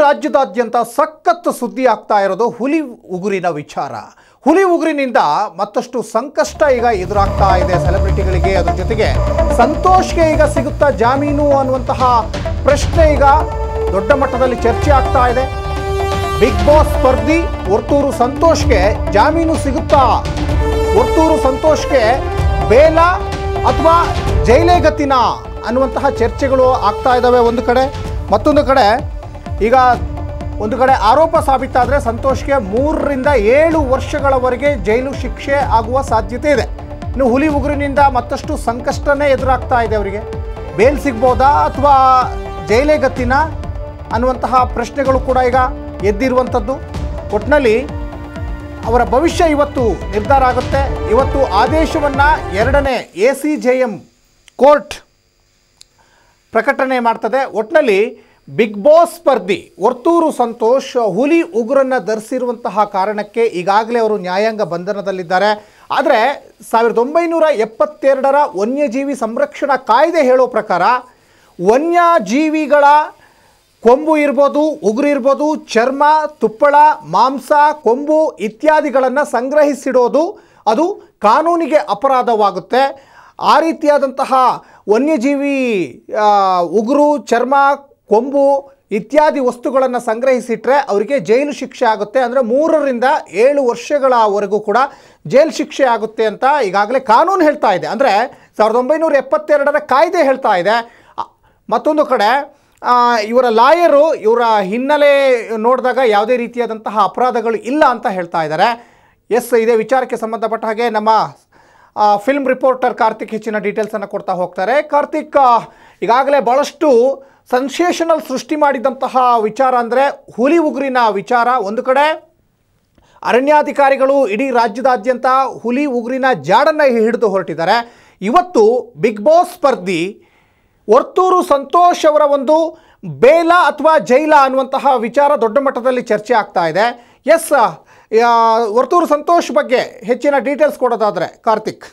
ರಾಜ್ಯದಾದ್ಯಂತ ಸಖತ್ ಸುದ್ದಿ ಆಗ್ತಾ ಇರೋದು ಹುಲಿ ಉಗುರಿನ ವಿಚಾರ ಹುಲಿ ಉಗುರಿನಿಂದ ಮತ್ತಷ್ಟು ಸಂಕಷ್ಟ ಈಗ ಎದುರಾಗ್ತಾ ಇದೆ ಸೆಲೆಬ್ರಿಟಿಗಳಿಗೆ ಅದ್ರ ಜೊತೆಗೆ ಸಂತೋಷ್ಗೆ ಈಗ ಸಿಗುತ್ತಾ ಜಾಮೀನು ಅನ್ನುವಂತಹ ಪ್ರಶ್ನೆ ಈಗ ದೊಡ್ಡ ಮಟ್ಟದಲ್ಲಿ ಚರ್ಚೆ ಆಗ್ತಾ ಇದೆ ಬಿಗ್ ಬಾಸ್ ಸ್ಪರ್ಧಿ ವರ್ತೂರು ಸಂತೋಷ್ಗೆ ಜಾಮೀನು ಸಿಗುತ್ತಾ ವರ್ತೂರು ಸಂತೋಷ್ಗೆ ಬೇಲ ಅಥವಾ ಜೈಲೇ ಗತಿನ ಅನ್ನುವಂತಹ ಚರ್ಚೆಗಳು ಆಗ್ತಾ ಇದ್ದಾವೆ ಒಂದು ಕಡೆ ಮತ್ತೊಂದು ಕಡೆ ಈಗ ಒಂದು ಕಡೆ ಆರೋಪ ಸಾಬೀತಾದರೆ ಸಂತೋಷ್ಗೆ ಮೂರರಿಂದ ಏಳು ವರ್ಷಗಳವರೆಗೆ ಜೈಲು ಶಿಕ್ಷೆ ಆಗುವ ಸಾಧ್ಯತೆ ಇದೆ ಇನ್ನು ಹುಲಿ ಉಗುರಿನಿಂದ ಮತ್ತಷ್ಟು ಸಂಕಷ್ಟನೇ ಎದುರಾಗ್ತಾ ಇದೆ ಅವರಿಗೆ ಬೇಲ್ ಸಿಗ್ಬೋದಾ ಅಥವಾ ಜೈಲೇ ಗತಿನ ಅನ್ನುವಂತಹ ಪ್ರಶ್ನೆಗಳು ಕೂಡ ಈಗ ಎದ್ದಿರುವಂಥದ್ದು ಒಟ್ಟಿನಲ್ಲಿ ಅವರ ಭವಿಷ್ಯ ಇವತ್ತು ನಿರ್ಧಾರ ಆಗುತ್ತೆ ಇವತ್ತು ಆದೇಶವನ್ನು ಎರಡನೇ A C J M court ಪ್ರಕಟಣೆ ಮಾಡ್ತದೆ ಒಟ್ಟಿನಲ್ಲಿ ಬಿಗ್ ಬಾಸ್ ಸ್ಪರ್ಧಿ ವರ್ತೂರು ಸಂತೋಷ್ ಹುಲಿ ಉಗುರನ್ನು ಧರಿಸಿರುವಂತಹ ಕಾರಣಕ್ಕೆ ಈಗಾಗಲೇ ಅವರು ನ್ಯಾಯಾಂಗ ಬಂಧನದಲ್ಲಿದ್ದಾರೆ ಆದರೆ ಸಾವಿರದ ಒಂಬೈನೂರ ಎಪ್ಪತ್ತೆರಡರ ವನ್ಯಜೀವಿ ಸಂರಕ್ಷಣಾ ಕಾಯ್ದೆ ಹೇಳೋ ಪ್ರಕಾರ ವನ್ಯಜೀವಿಗಳ ಕೊಂಬು ಇರ್ಬೋದು ಉಗುರು ಇರ್ಬೋದು ಚರ್ಮ ತುಪ್ಪಳ ಮಾಂಸ ಕೊಂಬು ಇತ್ಯಾದಿಗಳನ್ನು ಸಂಗ್ರಹಿಸಿಡೋದು ಅದು ಕಾನೂನಿಗೆ ಅಪರಾಧವಾಗುತ್ತೆ ಆ ರೀತಿಯಾದಂತಹ ವನ್ಯಜೀವಿ ಆ, ಉಗುರು ಚರ್ಮ ಕೊಂಬು ಇತ್ಯಾದಿ ವಸ್ತುಗಳನ್ನು ಸಂಗ್ರಹಿಸಿಟ್ರೆ ಅವರಿಗೆ ಜೈಲು ಶಿಕ್ಷೆ ಆಗುತ್ತೆ ಅಂದರೆ ಮೂರರಿಂದ ಏಳು ವರ್ಷಗಳವರೆಗೂ ಕೂಡ ಜೈಲು ಶಿಕ್ಷೆ ಆಗುತ್ತೆ ಅಂತ ಈಗಾಗಲೇ ಕಾನೂನು ಹೇಳ್ತಾ ಇದೆ ಅಂದರೆ ಸಾವಿರದ ಒಂಬೈನೂರ ಎಪ್ಪತ್ತೆರಡರ ಕಾಯ್ದೆ ಹೇಳ್ತಾ ಇದೆ ಅ- ಮತ್ತೊಂದು ಕಡೆ ಆ, ಇವರ ಲಾಯರು ಇವರ ಹಿನ್ನೆಲೆ ನೋಡಿದಾಗ ಯಾವುದೇ ರೀತಿಯಾದಂತಹ ಅಪರಾಧಗಳು ಇಲ್ಲ ಅಂತ ಹೇಳ್ತಾ ಇದ್ದಾರೆ ಎಸ್ ಇದೇ ವಿಚಾರಕ್ಕೆ ಸಂಬಂಧಪಟ್ಟ ಹಾಗೆ ನಮ್ಮ ಫಿಲ್ಮ್ ರಿಪೋರ್ಟರ್ ಕಾರ್ತಿಕ್ ಹೆಚ್ಚಿನ ಡೀಟೇಲ್ಸನ್ನು ಕೊಡ್ತಾ ಹೋಗ್ತಾರೆ ಕಾರ್ತಿಕ್ ಆ, ಈಗಾಗಲೇ ಭಾಳಷ್ಟು ಸನ್ಸೇಷನಲ್ ಸೃಷ್ಟಿ ಮಾಡಿದಂತಹ ವಿಚಾರ ಅಂದರೆ ಹುಲಿ ಉಗುರಿನ ವಿಚಾರ ಒಂದು ಕಡೆ ಅರಣ್ಯಾಧಿಕಾರಿಗಳು ಇಡೀ ರಾಜ್ಯದಾದ್ಯಂತ ಹುಲಿ ಉಗುರಿನ ಜಾಡನ್ನು ಹಿಡಿದು ಹೊರಟಿದ್ದಾರೆ ಇವತ್ತು ಬಿಗ್ ಬಾಸ್ ಸ್ಪರ್ಧಿ ವರ್ತೂರು ಸಂತೋಷ್ ಅವರ ಒಂದು ಬೇಲ ಅಥವಾ ಜೈಲ ಅನ್ನುವಂತಹ ವಿಚಾರ ದೊಡ್ಡ ಮಟ್ಟದಲ್ಲಿ ಚರ್ಚೆ ಆಗ್ತಾ ಇದೆ ಎಸ್ ವರ್ತೂರು ಸಂತೋಷ್ ಬಗ್ಗೆ ಹೆಚ್ಚಿನ ಡೀಟೇಲ್ಸ್ ಕೊಡೋದಾದ್ರೆ ಕಾರ್ತಿಕ್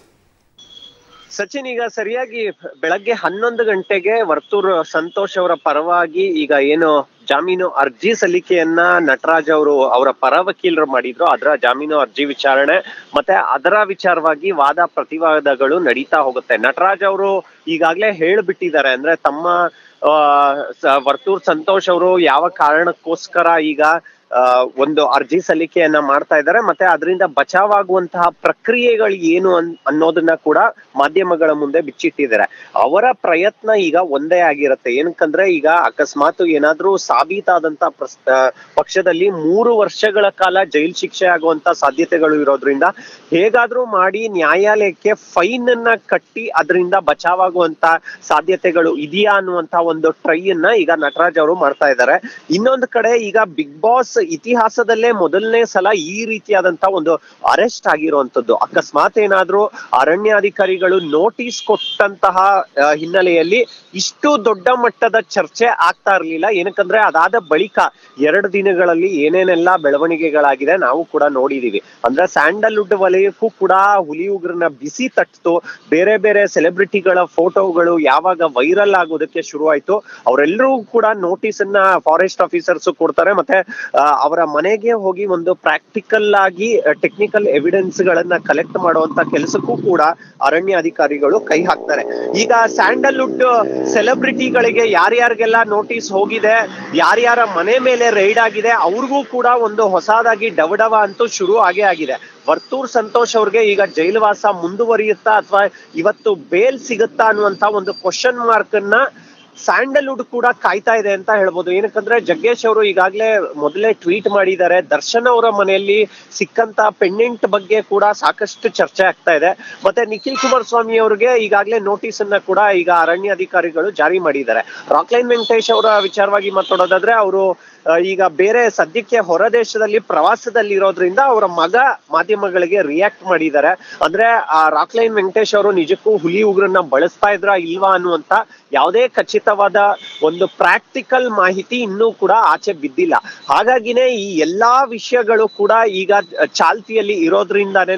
ಸಚಿನ್ ಈಗ ಸರಿಯಾಗಿ ಬೆಳಗ್ಗೆ ಹನ್ನೊಂದು ಗಂಟೆಗೆ ವರ್ತೂರ್ ಸಂತೋಷ್ ಅವರ ಪರವಾಗಿ ಈಗ ಏನು ಜಾಮೀನು ಅರ್ಜಿ ಸಲ್ಲಿಕೆಯನ್ನ ನಟರಾಜ್ ಅವರು ಅವರ ಪರ ವಕೀಲರು ಮಾಡಿದ್ರು ಅದರ ಜಾಮೀನು ಅರ್ಜಿ ವಿಚಾರಣೆ ಮತ್ತೆ ಅದರ ವಿಚಾರವಾಗಿ ವಾದ ಪ್ರತಿವಾದಗಳು ನಡೀತಾ ಹೋಗುತ್ತೆ ನಟರಾಜ್ ಅವರು ಈಗಾಗ್ಲೇ ಹೇಳ್ಬಿಟ್ಟಿದ್ದಾರೆ ಅಂದ್ರೆ ತಮ್ಮ ಆ ಸ- ವರ್ತೂರ್ ಸಂತೋಷ್ ಅವರು ಯಾವ ಕಾರಣಕ್ಕೋಸ್ಕರ ಈಗ ಆ, ಒಂದು ಅರ್ಜಿ ಸಲ್ಲಿಕೆಯನ್ನ ಮಾಡ್ತಾ ಇದ್ದಾರೆ ಮತ್ತೆ ಅದರಿಂದ ಬಚಾವಾಗುವಂತಹ ಪ್ರಕ್ರಿಯೆಗಳು ಏನು ಅನ್ ಅನ್ನೋದನ್ನ ಕೂಡ ಮಾಧ್ಯಮಗಳ ಮುಂದೆ ಬಿಚ್ಚಿಟ್ಟಿದ್ದಾರೆ ಅವರ ಪ್ರಯತ್ನ ಈಗ ಒಂದೇ ಆಗಿರುತ್ತೆ ಏನಕ್ಕಂದ್ರೆ ಈಗ ಅಕಸ್ಮಾತ್ ಏನಾದ್ರೂ ಸಾಬೀತಾದಂತ ಪ್ರಸ್ ಆ, ಪಕ್ಷದಲ್ಲಿ ಮೂರು ವರ್ಷಗಳ ಕಾಲ ಜೈಲ್ ಶಿಕ್ಷೆ ಆಗುವಂತ ಸಾಧ್ಯತೆಗಳು ಇರೋದ್ರಿಂದ ಹೇಗಾದ್ರೂ ಮಾಡಿ ನ್ಯಾಯಾಲಯಕ್ಕೆ ಫೈನ್ ಅನ್ನ ಕಟ್ಟಿ ಅದರಿಂದ ಬಚಾವಾಗುವಂತ ಸಾಧ್ಯತೆಗಳು ಇದೆಯಾ ಅನ್ನುವಂತ ಒಂದು ಟ್ರೈ ಅನ್ನ ಈಗ ನಟರಾಜ್ ಅವರು ಮಾಡ್ತಾ ಇದ್ದಾರೆ ಇನ್ನೊಂದು ಕಡೆ ಈಗ ಬಿಗ್ ಬಾಸ್ ಇತಿಹಾಸದಲ್ಲೇ ಮೊದಲನೇ ಸಲ ಈ ರೀತಿಯಾದಂತ ಒಂದು ಅರೆಸ್ಟ್ ಆಗಿರುವಂತದ್ದು ಅಕಸ್ಮಾತ್ ಏನಾದ್ರೂ ಅರಣ್ಯಾಧಿಕಾರಿಗಳು ನೋಟಿಸ್ ಕೊಟ್ಟಂತಹ ಆ, ಹಿನ್ನೆಲೆಯಲ್ಲಿ ಇಷ್ಟು ದೊಡ್ಡ ಮಟ್ಟದ ಚರ್ಚೆ ಆಗ್ತಾ ಇರ್ಲಿಲ್ಲ ಏನಕ್ಕಂದ್ರೆ ಅದಾದ ಬಳಿಕ ಎರಡು ದಿನಗಳಲ್ಲಿ ಏನೇನೆಲ್ಲ ಬೆಳವಣಿಗೆಗಳಾಗಿದೆ ನಾವು ಕೂಡ ನೋಡಿದೀವಿ ಅಂದ್ರೆ ಸ್ಯಾಂಡಲ್ವುಡ್ ವಲಯಕ್ಕೂ ಕೂಡ ಹುಲಿ ಉಗ್ರನ ಬಿಸಿ ತಟ್ಟಿತು ಬೇರೆ ಬೇರೆ ಸೆಲೆಬ್ರಿಟಿಗಳ ಫೋಟೋಗಳು ಯಾವಾಗ ವೈರಲ್ ಆಗೋದಕ್ಕೆ ಶುರುವಾಯ್ತು ಅವರೆಲ್ಲರೂ ಕೂಡ ನೋಟಿಸ್ ಅನ್ನ ಫಾರೆಸ್ಟ್ ಆಫೀಸರ್ಸ್ ಕೊಡ್ತಾರೆ ಮತ್ತೆ ಆ, ಅವರ ಮನೆಗೆ ಹೋಗಿ ಒಂದು ಪ್ರಾಕ್ಟಿಕಲ್ ಆಗಿ ಟೆಕ್ನಿಕಲ್ ಎವಿಡೆನ್ಸ್ ಗಳನ್ನ ಕಲೆಕ್ಟ್ ಮಾಡುವಂತ ಕೆಲಸಕ್ಕೂ ಕೂಡ ಅರಣ್ಯ ಅಧಿಕಾರಿಗಳು ಕೈ ಹಾಕ್ತಾರೆ ಈಗ ಸ್ಯಾಂಡಲ್ವುಡ್ ಸೆಲೆಬ್ರಿಟಿಗಳಿಗೆ ಯಾರ್ಯಾರಿಗೆಲ್ಲ ನೋಟಿಸ್ ಹೋಗಿದೆ ಯಾರ್ಯಾರ ಮನೆ ಮೇಲೆ ರೈಡ್ ಆಗಿದೆ ಅವ್ರಿಗೂ ಕೂಡ ಒಂದು ಹೊಸದಾಗಿ ಡವಡವ ಅಂತೂ ಶುರು ಆಗೇ ಆಗಿದೆ ವರ್ತೂರ್ ಸಂತೋಷ್ ಅವ್ರಿಗೆ ಈಗ ಜೈಲುವಾಸ ಮುಂದುವರಿಯುತ್ತಾ ಅಥವಾ ಇವತ್ತು ಬೇಲ್ ಸಿಗುತ್ತಾ ಅನ್ನುವಂತ ಒಂದು ಕ್ವಶನ್ ಮಾರ್ಕ್ ಅನ್ನ ಸ್ಯಾಂಡಲ್ವುಡ್ ಕೂಡ ಕಾಯ್ತಾ ಇದೆ ಅಂತ ಹೇಳ್ಬೋದು ಏನಕ್ಕಂದ್ರೆ ಜಗ್ಗೇಶ್ ಅವರು ಈಗಾಗಲೇ ಮೊದಲೇ ಟ್ವೀಟ್ ಮಾಡಿದ್ದಾರೆ ದರ್ಶನ್ ಅವರ ಮನೆಯಲ್ಲಿ ಸಿಕ್ಕಂತ ಪೆಂಡೆಂಟ್ ಬಗ್ಗೆ ಕೂಡ ಸಾಕಷ್ಟು ಚರ್ಚೆ ಆಗ್ತಾ ಇದೆ ಮತ್ತೆ ನಿಖಿಲ್ ಕುಮಾರಸ್ವಾಮಿ ಅವರಿಗೆ ಈಗಾಗಲೇ ನೋಟಿಸ್ ಅನ್ನ ಕೂಡ ಈಗ ಅರಣ್ಯ ಅಧಿಕಾರಿಗಳು ಜಾರಿ ಮಾಡಿದ್ದಾರೆ ರಾಕ್ಲೈನ್ ವೆಂಕಟೇಶ್ ಅವರ ವಿಚಾರವಾಗಿ ಮಾತಾಡೋದಾದ್ರೆ ಅವರು ಆ, ಈಗ ಬೇರೆ ಸದ್ಯಕ್ಕೆ ಹೊರ ದೇಶದಲ್ಲಿ ಪ್ರವಾಸದಲ್ಲಿ ಇರೋದ್ರಿಂದ ಅವರ ಮಗ ಮಾಧ್ಯಮಗಳಿಗೆ ರಿಯಾಕ್ಟ್ ಮಾಡಿದ್ದಾರೆ ಅಂದ್ರೆ ಆ ರಾಕ್ಲೈನ್ ವೆಂಕಟೇಶ್ ಅವರು ನಿಜಕ್ಕೂ ಹುಲಿ ಉಗ್ರನ್ನ ಬಳಸ್ತಾ ಇದ್ರ ಇಲ್ವಾ ಅನ್ನುವಂತ ಯಾವುದೇ ಖಚಿತವಾದ ಒಂದು ಪ್ರಾಕ್ಟಿಕಲ್ ಮಾಹಿತಿ ಇನ್ನೂ ಕೂಡ ಆಚೆ ಬಿದ್ದಿಲ್ಲ ಹಾಗಾಗಿನೇ ಈ ಎಲ್ಲಾ ವಿಷಯಗಳು ಕೂಡ ಈಗ ಚಾಲ್ತಿಯಲ್ಲಿ ಇರೋದ್ರಿಂದಾನೇನೆ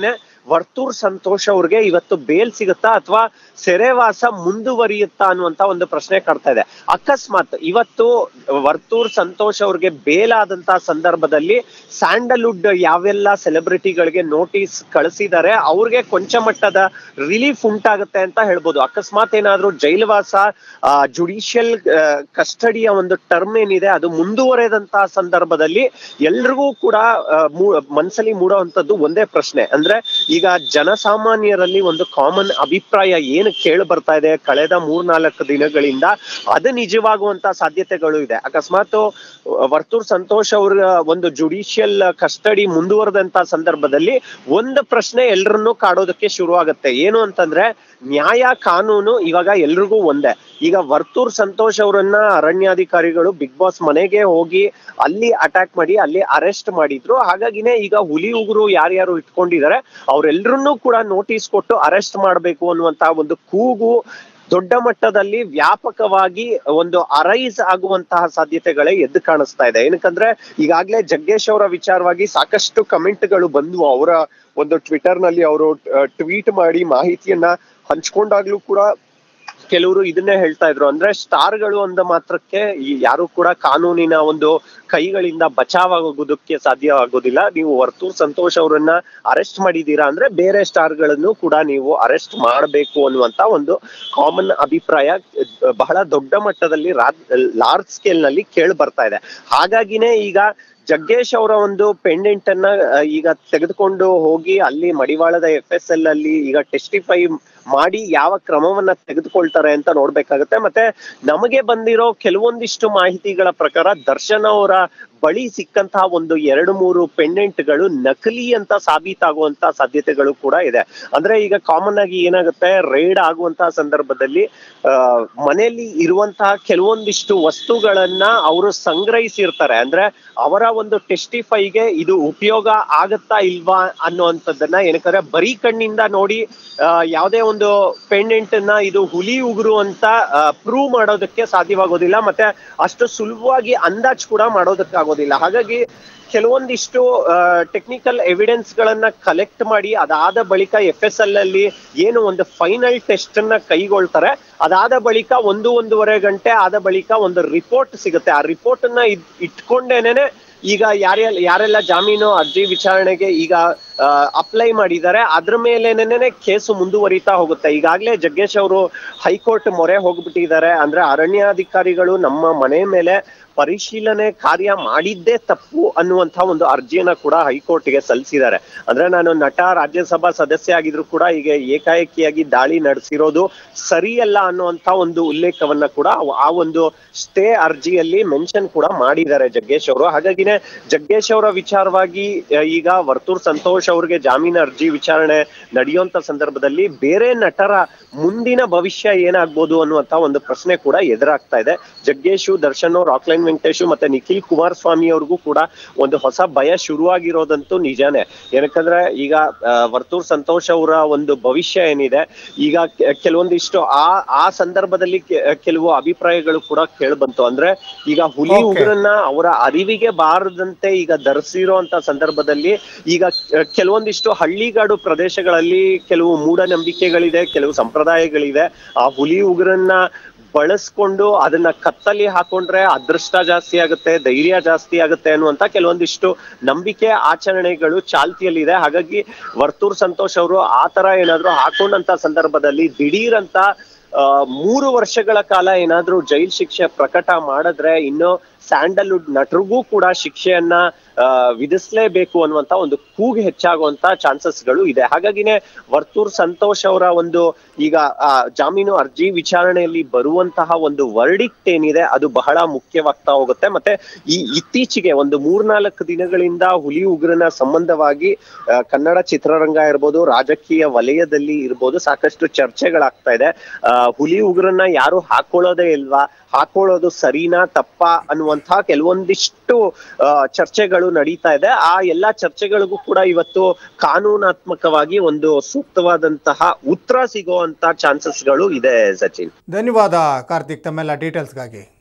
ವರ್ತೂರ್ ಸಂತೋಷ್ ಅವ್ರಿಗೆ ಇವತ್ತು ಬೇಲ್ ಸಿಗುತ್ತಾ ಅಥವಾ ಸೆರೆವಾಸ ಮುಂದುವರಿಯುತ್ತಾ ಅನ್ನುವಂತ ಒಂದು ಪ್ರಶ್ನೆ ಕಾಡ್ತಾ ಇದೆ ಅಕಸ್ಮಾತ್ ಇವತ್ತು ವರ್ತೂರ್ ಸಂತೋಷ್ ಅವ್ರಿಗೆ ಬೇಲ್ ಆದಂತ ಸಂದರ್ಭದಲ್ಲಿ ಸ್ಯಾಂಡಲ್ವುಡ್ ಯಾವೆಲ್ಲ ಸೆಲೆಬ್ರಿಟಿಗಳಿಗೆ ನೋಟಿಸ್ ಕಳಿಸಿದ್ದಾರೆ ಅವ್ರಿಗೆ ಕೊಂಚ ಮಟ್ಟದ ರಿಲೀಫ್ ಉಂಟಾಗುತ್ತೆ ಅಂತ ಹೇಳ್ಬೋದು ಅಕಸ್ಮಾತ್ ಏನಾದ್ರೂ ಜೈಲುವಾಸ ಜುಡಿಷಿಯಲ್ ಕಸ್ಟಡಿಯ ಒಂದು ಟರ್ಮ್ ಏನಿದೆ ಅದು ಮುಂದುವರೆದಂತಹ ಸಂದರ್ಭದಲ್ಲಿ ಎಲ್ರಿಗೂ ಕೂಡ ಆ, ಮೂ- ಮನ್ಸಲ್ಲಿ ಮೂಡುವಂತದ್ದು ಒಂದೇ ಪ್ರಶ್ನೆ ಅಂದ್ರೆ ಈಗ ಜನಸಾಮಾನ್ಯರಲ್ಲಿ ಒಂದು ಕಾಮನ್ ಅಭಿಪ್ರಾಯ ಏನು ಕೇಳಿ ಬರ್ತಾ ಇದೆ ಕಳೆದ ಮೂರ್ನಾಲ್ಕು ದಿನಗಳಿಂದ ಅದು ನಿಜವಾಗುವಂತ ಸಾಧ್ಯತೆಗಳು ಇದೆ ಅಕಸ್ಮಾತ್ ವರ್ತೂರ್ ಸಂತೋಷ್ ಅವರ ಒಂದು ಜುಡಿಷಿಯಲ್ ಕಸ್ಟಡಿ ಮುಂದುವರೆದಂತ ಸಂದರ್ಭದಲ್ಲಿ ಒಂದು ಪ್ರಶ್ನೆ ಎಲ್ರನ್ನೂ ಕಾಡೋದಕ್ಕೆ ಶುರು ಆಗುತ್ತೆ ಏನು ಅಂತಂದ್ರೆ ನ್ಯಾಯ ಕಾನೂನು ಇವಾಗ ಎಲ್ರಿಗೂ ಒಂದೇ ಈಗ ವರ್ತೂರ್ ಸಂತೋಷ್ ಅವರನ್ನ ಅರಣ್ಯಾಧಿಕಾರಿಗಳು ಬಿಗ್ ಬಾಸ್ ಮನೆಗೆ ಹೋಗಿ ಅಲ್ಲಿ ಅಟ್ಯಾಕ್ ಮಾಡಿ ಅಲ್ಲಿ ಅರೆಸ್ಟ್ ಮಾಡಿದ್ರು ಹಾಗಾಗಿನೇ ಈಗ ಹುಲಿ ಉಗುರು ಯಾರ್ಯಾರು ಇಟ್ಕೊಂಡಿದ್ದಾರೆ ಅವ್ರೆಲ್ರನ್ನೂ ಕೂಡ ನೋಟಿಸ್ ಕೊಟ್ಟು ಅರೆಸ್ಟ್ ಮಾಡಬೇಕು ಅನ್ನುವಂತ ಒಂದು ಕೂಗು ದೊಡ್ಡ ಮಟ್ಟದಲ್ಲಿ ವ್ಯಾಪಕವಾಗಿ ಒಂದು ಅರೈಸ್ ಆಗುವಂತಹ ಸಾಧ್ಯತೆಗಳೇ ಎದ್ದು ಕಾಣಿಸ್ತಾ ಇದೆ ಏನಕ್ಕಂದ್ರೆ ಈಗಾಗ್ಲೇ ಜಗ್ಗೇಶ್ ಅವರ ವಿಚಾರವಾಗಿ ಸಾಕಷ್ಟು ಕಮೆಂಟ್ಗಳು ಬಂದ್ವು ಅವರ ಒಂದು ಟ್ವಿಟರ್ ನಲ್ಲಿ ಅವರು ಟ್ವೀಟ್ ಮಾಡಿ ಮಾಹಿತಿಯನ್ನ ಹಂಚ್ಕೊಂಡಾಗ್ಲೂ ಕೂಡ ಕೆಲವರು ಇದನ್ನೇ ಹೇಳ್ತಾ ಇದ್ರು ಅಂದ್ರೆ ಸ್ಟಾರ್ಗಳು ಅಂದ ಮಾತ್ರಕ್ಕೆ ಈ ಯಾರು ಕೂಡ ಕಾನೂನಿನ ಒಂದು ಕೈಗಳಿಂದ ಬಚಾವಾಗೋದಕ್ಕೆ ಸಾಧ್ಯ ಆಗೋದಿಲ್ಲ ನೀವು ವರ್ತೂರ್ ಸಂತೋಷ್ ಅವರನ್ನ ಅರೆಸ್ಟ್ ಮಾಡಿದೀರಾ ಅಂದ್ರೆ ಬೇರೆ ಸ್ಟಾರ್ಗಳನ್ನು ಕೂಡ ನೀವು ಅರೆಸ್ಟ್ ಮಾಡಬೇಕು ಅನ್ನುವಂತ ಒಂದು ಕಾಮನ್ ಅಭಿಪ್ರಾಯ ಅಹ್, ಬಹಳ ದೊಡ್ಡ ಮಟ್ಟದಲ್ಲಿ ಲಾರ್ಜ್ ಸ್ಕೇಲ್ ನಲ್ಲಿ ಕೇಳಿ ಬರ್ತಾ ಇದೆ ಹಾಗಾಗಿನೇ ಈಗ ಜಗ್ಗೇಶ್ ಅವರ ಒಂದು ಪೆಂಡೆಂಟ್ ಅನ್ನ ಅಹ್, ಈಗ ತೆಗೆದುಕೊಂಡು ಹೋಗಿ ಅಲ್ಲಿ ಮಡಿವಾಳದ ಎಫ್ ಎಸ್ ಎಲ್ ಅಲ್ಲಿ ಈಗ ಟೆಸ್ಟಿಫೈ ಮಾಡಿ ಯಾವ ಕ್ರಮವನ್ನ ತೆಗೆದುಕೊಳ್ತಾರೆ ಅಂತ ನೋಡ್ಬೇಕಾಗತ್ತೆ ಮತ್ತೆ ನಮಗೆ ಬಂದಿರೋ ಕೆಲವೊಂದಿಷ್ಟು ಮಾಹಿತಿಗಳ ಪ್ರಕಾರ ದರ್ಶನ್ ಅವರ ಬಳಿ ಸಿಕ್ಕಂತಹ ಒಂದು ಎರಡು ಮೂರು ಪೆಂಡೆಂಟ್ಗಳು ನಕಲಿ ಅಂತ ಸಾಬೀತಾಗುವಂತ ಸಾಧ್ಯತೆಗಳು ಕೂಡ ಇದೆ ಅಂದ್ರೆ ಈಗ ಕಾಮನ್ ಆಗಿ ಏನಾಗುತ್ತೆ ರೈಡ್ ಆಗುವಂತಹ ಸಂದರ್ಭದಲ್ಲಿ ಆ ಮನೆಯಲ್ಲಿ ಇರುವಂತಹ ಕೆಲವೊಂದಿಷ್ಟು ವಸ್ತುಗಳನ್ನ ಅವರು ಸಂಗ್ರಹಿಸಿರ್ತಾರೆ ಅಂದ್ರೆ ಅವರ ಒಂದು ಟೆಸ್ಟಿಫೈಗೆ ಇದು ಉಪಯೋಗ ಆಗತ್ತಾ ಇಲ್ವಾ ಅನ್ನುವಂಥದ್ದನ್ನ ಏನಕ್ಕಂದ್ರೆ ಬರೀ ಕಣ್ಣಿಂದ ನೋಡಿ ಆ, ಯಾವುದೇ ಒಂದು ಪೆಂಡೆಂಟ್ ನ ಇದು ಹುಲಿ ಉಗುರು ಅಂತ ಪ್ರೂವ್ ಮಾಡೋದಕ್ಕೆ ಸಾಧ್ಯವಾಗೋದಿಲ್ಲ ಮತ್ತೆ ಅಷ್ಟು ಸುಲಭವಾಗಿ ಅಂದಾಜ್ ಕೂಡ ಮಾಡೋದಕ್ಕಾಗೋದಿಲ್ಲ ಹಾಗಾಗಿ ಕೆಲವೊಂದಿಷ್ಟು ಟೆಕ್ನಿಕಲ್ ಎವಿಡೆನ್ಸ್ ಗಳನ್ನ ಕಲೆಕ್ಟ್ ಮಾಡಿ ಅದಾದ ಬಳಿಕ ಎಫ್ ಎಸ್ ಎಲ್ ಅಲ್ಲಿ ಏನು ಒಂದು ಫೈನಲ್ ಟೆಸ್ಟ್ ಅನ್ನ ಕೈಗೊಳ್ತಾರೆ ಅದಾದ ಬಳಿಕ ಒಂದು ಒಂದೂವರೆ ಗಂಟೆ ಆದ ಬಳಿಕ ಒಂದು ರಿಪೋರ್ಟ್ ಸಿಗುತ್ತೆ ಆ ರಿಪೋರ್ಟ್ ಅನ್ನ ಇದ್- ಇಟ್ಕೊಂಡೇನೆ ಈಗ ಯಾರ್ಯಾರ ಯಾರೆಲ್ಲ ಜಾಮೀನು ಅರ್ಜಿ ವಿಚಾರಣೆಗೆ ಈಗ ಅಪ್ಲೈ ಮಾಡಿದ್ದಾರೆ ಅದ್ರ ಮೇಲೇನೆ ಕೇಸು ಮುಂದುವರಿತಾ ಹೋಗುತ್ತೆ ಈಗಾಗಲೇ ಜಗ್ಗೇಶ್ ಅವರು ಹೈಕೋರ್ಟ್ ಮೊರೆ ಹೋಗ್ಬಿಟ್ಟಿದ್ದಾರೆ ಅಂದ್ರೆ ಅರಣ್ಯಾಧಿಕಾರಿಗಳು ನಮ್ಮ ಮನೆ ಮೇಲೆ ಪರಿಶೀಲನೆ ಕಾರ್ಯ ಮಾಡಿದ್ದೇ ತಪ್ಪು ಅನ್ನುವಂತ ಒಂದು ಅರ್ಜಿಯನ್ನ ಕೂಡ ಹೈಕೋರ್ಟ್ಗೆ ಸಲ್ಲಿಸಿದ್ದಾರೆ ಅಂದ್ರೆ ನಾನು ನಟ ರಾಜ್ಯಸಭಾ ಸದಸ್ಯ ಆಗಿದ್ರು ಕೂಡ ಈಗ ಏಕಾಏಕಿಯಾಗಿ ದಾಳಿ ನಡೆಸಿರೋದು ಸರಿಯಲ್ಲ ಅನ್ನುವಂತ ಒಂದು ಉಲ್ಲೇಖವನ್ನ ಕೂಡ ಅವ್- ಆ ಒಂದು ಸ್ಟೇ ಅರ್ಜಿಯಲ್ಲಿ ಮೆನ್ಷನ್ ಕೂಡ ಮಾಡಿದ್ದಾರೆ ಜಗ್ಗೇಶ್ ಅವರು ಹಾಗಾಗಿನೇ ಜಗ್ಗೇಶ್ ಅವರ ವಿಚಾರವಾಗಿ ಆ, ಈಗ ವರ್ತೂರ್ ಸಂತೋಷ್ ಅವ್ರಿಗೆ ಜಾಮೀನು ಅರ್ಜಿ ವಿಚಾರಣೆ ನಡೆಯುವಂತ ಸಂದರ್ಭದಲ್ಲಿ ಬೇರೆ ನಟರ ಮುಂದಿನ ಭವಿಷ್ಯ ಏನಾಗ್ಬೋದು ಅನ್ನುವಂತ ಒಂದು ಪ್ರಶ್ನೆ ಕೂಡ ಎದುರಾಗ್ತಾ ಇದೆ ಜಗ್ಗೇಶು ದರ್ಶನ್ ರಾಕ್ಲೈನ್ ವೆಂಕಟೇಶು ಮತ್ತೆ ನಿಖಿಲ್ ಕುಮಾರಸ್ವಾಮಿ ಅವ್ರಿಗೂ ಕೂಡ ಒಂದು ಹೊಸ ಭಯ ಶುರುವಾಗಿರೋದಂತೂ ನಿಜಾನೇ ಏನಕ್ಕಂದ್ರೆ ಈಗ ಆ, ವರ್ತೂರ್ ಸಂತೋಷ್ ಅವರ ಒಂದು ಭವಿಷ್ಯ ಏನಿದೆ ಈಗ ಕೆ- ಕೆಲವೊಂದಿಷ್ಟು ಆ ಆ ಸಂದರ್ಭದಲ್ಲಿ ಕೆ- ಕೆಲವು ಅಭಿಪ್ರಾಯಗಳು ಕೂಡ ಕೇಳ್ಬಂತು ಅಂದ್ರೆ ಈಗ ಹುಲಿ Okay. ಉಗ್ರನ್ನ ಅವರ ಅರಿವಿಗೆ ಬಾರದಂತೆ ಈಗ ಧರಿಸಿರುವಂತ ಸಂದರ್ಭದಲ್ಲಿ ಈಗ ಕೆ- ಕೆಲವೊಂದಿಷ್ಟು ಹಳ್ಳಿಗಾಡು ಪ್ರದೇಶಗಳಲ್ಲಿ ಕೆಲವು ಮೂಢನಂಬಿಕೆಗಳಿದೆ ಕೆಲವು ಸಂಪ್ರದಾಯಗಳಿದೆ ಆ ಹುಲಿ ಉಗ್ರನ್ನ ಬಳಸ್ಕೊಂಡು ಅದನ್ನ ಕತ್ತಲಿ ಹಾಕೊಂಡ್ರೆ ಅದೃಷ್ಟ ಜಾಸ್ತಿ ಆಗುತ್ತೆ ಧೈರ್ಯ ಜಾಸ್ತಿ ಆಗುತ್ತೆ ಅನ್ನುವಂತ ಕೆಲವೊಂದಿಷ್ಟು ನಂಬಿಕೆ ಆಚರಣೆಗಳು ಚಾಲ್ತಿಯಲ್ಲಿದೆ ಹಾಗಾಗಿ ವರ್ತೂರ್ ಸಂತೋಷ್ ಅವರು ಆ ತರ ಏನಾದ್ರು ಹಾಕೊಂಡಂತ ಸಂದರ್ಭದಲ್ಲಿ ದಿಢೀರ್ ಅಂತ ಆ, ಮೂರು ವರ್ಷಗಳ ಕಾಲ ಏನಾದ್ರೂ ಜೈಲ್ ಶಿಕ್ಷೆ ಪ್ರಕಟ ಮಾಡಿದ್ರೆ ಇನ್ನು ಸ್ಯಾಂಡಲ್ವುಡ್ ನಟರಿಗೂ ಕೂಡ ಶಿಕ್ಷೆಯನ್ನ ಆ, ವಿಧಿಸ್ಲೇಬೇಕು ಅನ್ನುವಂತ ಒಂದು ಕೂಗು ಹೆಚ್ಚಾಗುವಂತ ಚಾನ್ಸಸ್ಗಳು ಇದೆ ಹಾಗಾಗಿನೇ ವರ್ತೂರ್ ಸಂತೋಷ್ ಅವರ ಒಂದು ಈಗ ಆ, ಜಾಮೀನು ಅರ್ಜಿ ವಿಚಾರಣೆಯಲ್ಲಿ ಬರುವಂತಹ ಒಂದು ವರ್ಡಿಕ್ಟ್ ಏನಿದೆ ಅದು ಬಹಳ ಮುಖ್ಯವಾಗ್ತಾ ಹೋಗುತ್ತೆ ಮತ್ತೆ ಈ ಇತ್ತೀಚೆಗೆ ಒಂದು ಮೂರ್ನಾಲ್ಕು ದಿನಗಳಿಂದ ಹುಲಿ ಉಗ್ರನ ಸಂಬಂಧವಾಗಿ ಆ, ಕನ್ನಡ ಚಿತ್ರರಂಗ ಇರ್ಬೋದು ರಾಜಕೀಯ ವಲಯದಲ್ಲಿ ಇರ್ಬೋದು ಸಾಕಷ್ಟು ಚರ್ಚೆಗಳಾಗ್ತಾ ಇದೆ ಆ, ಹುಲಿ ಉಗ್ರನ್ನ ಯಾರು ಹಾಕೊಳ್ಳೋದೇ ಇಲ್ವಾ ಹಾಕೊಳ್ಳೋದು ಸರಿನಾ ತಪ್ಪಾ ಅನ್ನುವಂತಹ ಕೆಲವೊಂದಿಷ್ಟು ಆ, ಚರ್ಚೆಗಳು ನಡೀತಾ ಇದೆ ಆ ಎಲ್ಲಾ ಚರ್ಚೆಗಳಿಗೂ ಕೂಡ ಇವತ್ತು ಕಾನೂನಾತ್ಮಕವಾಗಿ ಒಂದು ಸೂಕ್ತವಾದಂತಹ ಉತ್ತರ ಸಿಗುವಂತ ಚಾನ್ಸಸ್ಗಳು ಇದೆ ಸಚಿನ್ ಧನ್ಯವಾದ ಕಾರ್ತಿಕ್ ತಮ್ಮೆಲ್ಲ ಡೀಟೇಲ್ಸ್ಗಾಗಿ